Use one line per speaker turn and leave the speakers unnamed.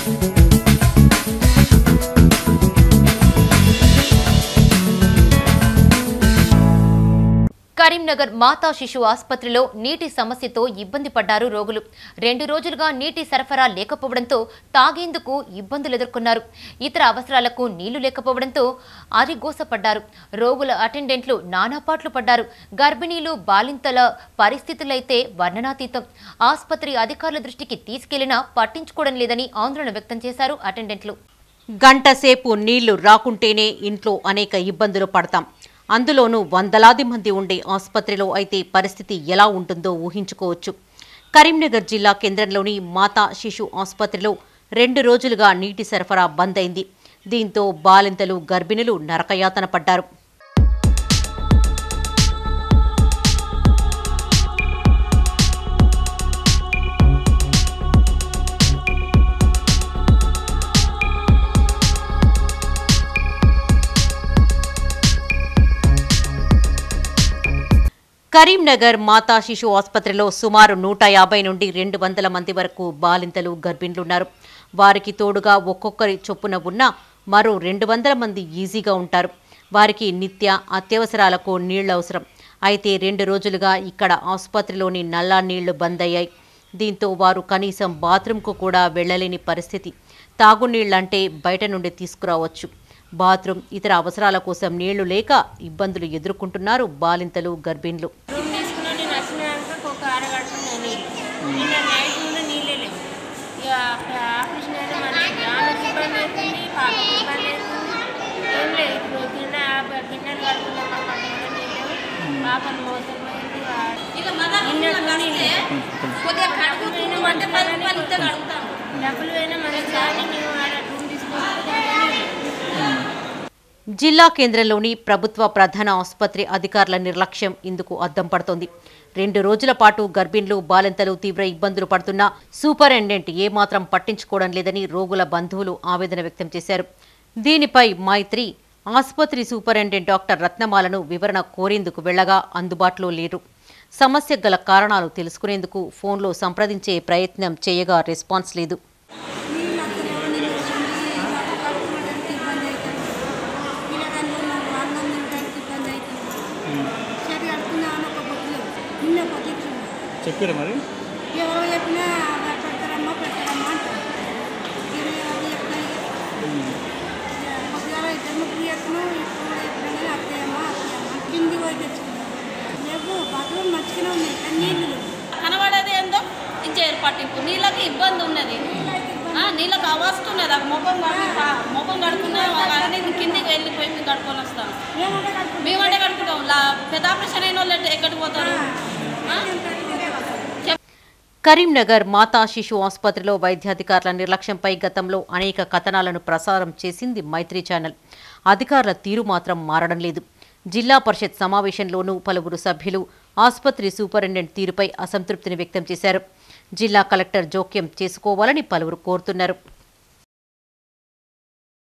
కరీంనగర్ మాతా శిశు ఆసుపత్రిలో నీటి సమస్యతో ఇబ్బంది పడ్డారు రోగులు రెండు రోజులుగా నీటి సరఫరా లేకపోవడంతో తాగేందుకు ఇబ్బందులు ఎదుర్కొన్నారు ఇతర అవసరాలకు నీళ్లు లేకపోవడంతో అరిగోసపడ్డారు రోగుల అటెండెంట్లు నానాపాట్లు పడ్డారు గర్భిణీలు బాలింతల పరిస్థితులైతే వర్ణనాతీతం ఆసుపత్రి అధికారుల దృష్టికి తీసుకెళ్లినా పట్టించుకోవడం లేదని ఆందోళన వ్యక్తం చేశారు అటెండెంట్లు
గంట సేపు నీళ్లు రాకుంటేనే ఇంట్లో అనేక ఇబ్బందులు పడతాం అందులోనూ వందలాది మంది ఉండే ఆసుపత్రిలో అయితే పరిస్థితి ఎలా ఉంటుందో ఊహించుకోవచ్చు కరీంనగర్ జిల్లా కేంద్రంలోని మాతా శిశు ఆసుపత్రిలో రెండు రోజులుగా నీటి సరఫరా బంద్ అయింది దీంతో బాలింతలు గర్భిణులు నరకయాతన పడ్డారు కరీంనగర్ మాతా శిశు ఆసుపత్రిలో సుమారు నూట యాభై నుండి రెండు వందల మంది వరకు బాలింతలు గర్భిణులున్నారు వారికి తోడుగా ఒక్కొక్కరి చొప్పున ఉన్న మరో రెండు వందల మంది ఈజీగా ఉంటారు వారికి నిత్య అత్యవసరాలకు నీళ్లు అవసరం అయితే రెండు రోజులుగా ఇక్కడ ఆసుపత్రిలోని నల్లా నీళ్లు బంద్ అయ్యాయి దీంతో వారు కనీసం బాత్రూంకు కూడా వెళ్ళలేని పరిస్థితి తాగునీళ్లంటే బయట నుండి తీసుకురావచ్చు బాత్రూమ్ ఇతర అవసరాల కోసం నీళ్లు లేక ఇబ్బందులు ఎదుర్కొంటున్నారు బాలింతలు గర్భిణులు
రూమ్ తీసుకున్నా నేను వచ్చినాక ఒక అరగంట నీళ్ళు నిన్న నైట్ కూడా నీళ్ళే లేవు ఇక ఆపరేషన్ అయితే మనకి ఆమెకి ఇబ్బంది అవుతుంది పాపకి ఇబ్బంది అవుతుంది ఏం లేదు ఇప్పుడు గిన్నె గిన్నెలు కడుగుతున్నాం అంటే కూడా నీళ్ళు పాపను మోసం పోయింది గిన్నెలు నీళ్ళే కొద్దిగా కడుగుతున్నాం డబ్బులు పోయినా మనకి కానీ మేము ఆడ రూమ్ తీసుకుంటే
జిల్లా కేంద్రంలోని ప్రభుత్వ ప్రధాన ఆసుపత్రి అధికారుల నిర్లక్ష్యం ఇందుకు అద్దం పడుతోంది రెండు రోజుల పాటు గర్భిణులు బాలింతలు తీవ్ర ఇబ్బందులు పడుతున్నా సూపరింటెండెంట్ ఏమాత్రం పట్టించుకోవడం లేదని రోగుల బంధువులు ఆవేదన వ్యక్తం చేశారు దీనిపై మైత్రి ఆసుపత్రి సూపరింటెండెంట్ డాక్టర్ రత్నమాలను వివరణ కోరేందుకు వెళ్లగా అందుబాటులో లేరు సమస్య గల కారణాలు తెలుసుకునేందుకు ఫోన్లో సంప్రదించే ప్రయత్నం చేయగా రెస్పాన్స్ లేదు
చెప్పారా మరి
ఎవరో చెప్పినా పెడతారమ్మా పెట్టారమ్మా అంటారు ఇది ఎవరు చెప్పినా కొద్దిగా ఇద్దరు ముగ్గురు చెప్పినా ఇప్పుడు కూడా చెప్పినా కానీ అత్తయ్యమ్మా అత్తయ్యమ్మా కింది పోయి తెచ్చుకున్నాం రేపు బట్టలు మంచిగానే ఉన్నాయి కానీ నీళ్ళు లేవు.
కనబడేది ఏందో ఇచ్చేరు పట్టింపు నీళ్ళకి ఇబ్బంది ఉన్నది ఆ, నీళ్ళకి అవస్థ ఉన్నది ఆ ముఖం కడుగుతా ముఖం కడుకున్నా కానీ కిందికి వెళ్ళిపోయి మేము కడుక్కొని వస్తాం
ఏమంటే కట్టుకుంటాం
మేమంటే కడుకుంటాం లా పెద్ద ఆపరేషన్ అయిన వాళ్ళు ఎట్ట- ఎక్కడికి పోతారు ఆ?
కరీంనగర్ మాతా శిశు ఆసుపత్రిలో వైద్యాధికారుల నిర్లక్ష్యంపై గతంలో అనేక కథనాలను ప్రసారం చేసింది మైత్రి ఛానల్ అధికారుల తీరు మాత్రం మారడం లేదు జిల్లా పరిషత్ సమావేశంలోనూ పలువురు సభ్యులు ఆసుపత్రి సూపరింటెండెంట్ తీరుపై అసంతృప్తిని వ్యక్తం చేశారు జిల్లా కలెక్టర్ జోక్యం చేసుకోవాలని పలువురు కోరుతున్నారు